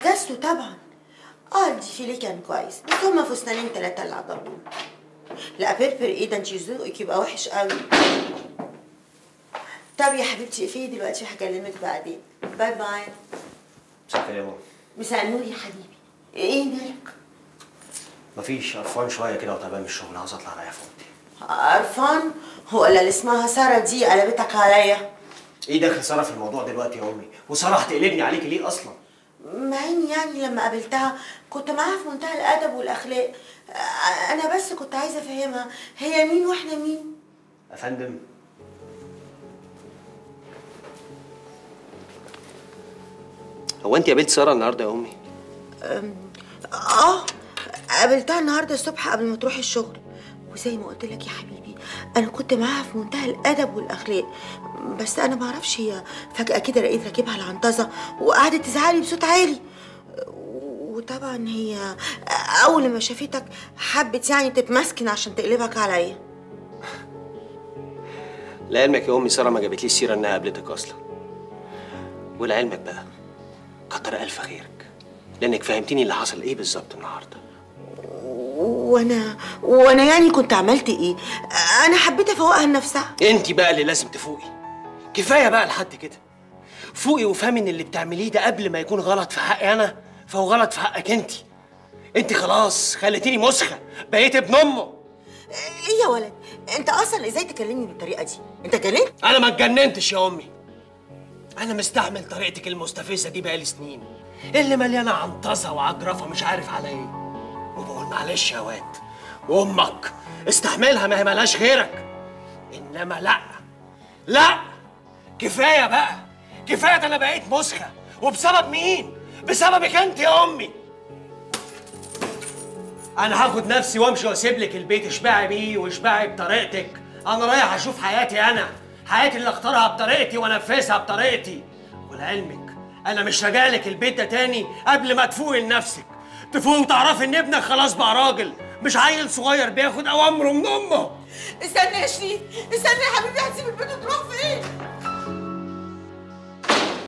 جازته طبعا اه الديفيلي كان كويس بس هما فستانين تلاتة اللي عجبوني لا بيربر ايه ده انت ذوقك يبقى وحش قوي طب يا حبيبتي اقفلي دلوقتي هكلمك بعدين باي باي مساء يا ماما مساء النور يا حبيبي ايه مالك مفيش قرفان شويه كده وتعبان من الشغل عاوز اطلع اريح في اوضتي قرفان هو اللي اسمها ساره دي قلبتك عليا ايه دخل ساره في الموضوع دلوقتي يا امي وساره هتقلبني عليكي ليه اصلا مع اني يعني لما قابلتها كنت معاها في منتهى الادب والاخلاق آه، انا بس كنت عايزه افهمها هي مين واحنا مين يا فندم هو انت قابلت ساره النهارده يا امي اه قابلتها النهارده الصبح قبل ما تروح الشغل وزي ما قلت لك يا حبيبي انا كنت معاها في منتهى الادب والاخلاق بس انا ما اعرفش هي فجاه كده لقيت راكبها العنطزه وقعدت تزعلي بصوت عالي وطبعا هي اول ما شافتك حبت يعني تتمسكن عشان تقلبك عليا لعلمك يا امي ساره ما جابتليش سيره انها قابلتك اصلا ولعلمك بقى كتر الف خيرك لانك فهمتني اللي حصل ايه بالظبط النهارده وانا وانا يعني كنت عملت ايه انا حبيت افوقها لنفسها انت بقى اللي لازم تفوقي كفايه بقى لحد كده فوقي وفهمي ان اللي بتعمليه ده قبل ما يكون غلط في حقي انا فهو غلط في حقك انت انت خلاص خليتيني مسخه بقيت ابن امه ايه يا ولد انت اصلا ازاي تكلمني بالطريقه دي انت جننت انا ما اتجننتش يا امي انا مستحمل طريقتك المستفزه دي بقالي سنين اللي مليانه عنطزه وعجرفه مش عارف على ايه وبقول معلش يا واد وامك استحملها ما هي ملهاش غيرك انما لا لا كفايه بقى كفايه ده انا بقيت مسخه وبسبب مين بسببك انت يا امي انا هاخد نفسي وامشي واسيب لك البيت اشبعي بيه واشبعي بطريقتك انا رايح اشوف حياتي انا حياتي اللي اختارها بطريقتي وانفذها بطريقتي ولعلمك انا مش راجع لك البيت ده تاني قبل ما تفوقي لنفسك تفوقي وتعرفي ان ابنك خلاص بقى راجل مش عيل صغير بياخد اوامره من امه استنى يا شريف استنى يا حبيبي هتسيب البيت وتروح فين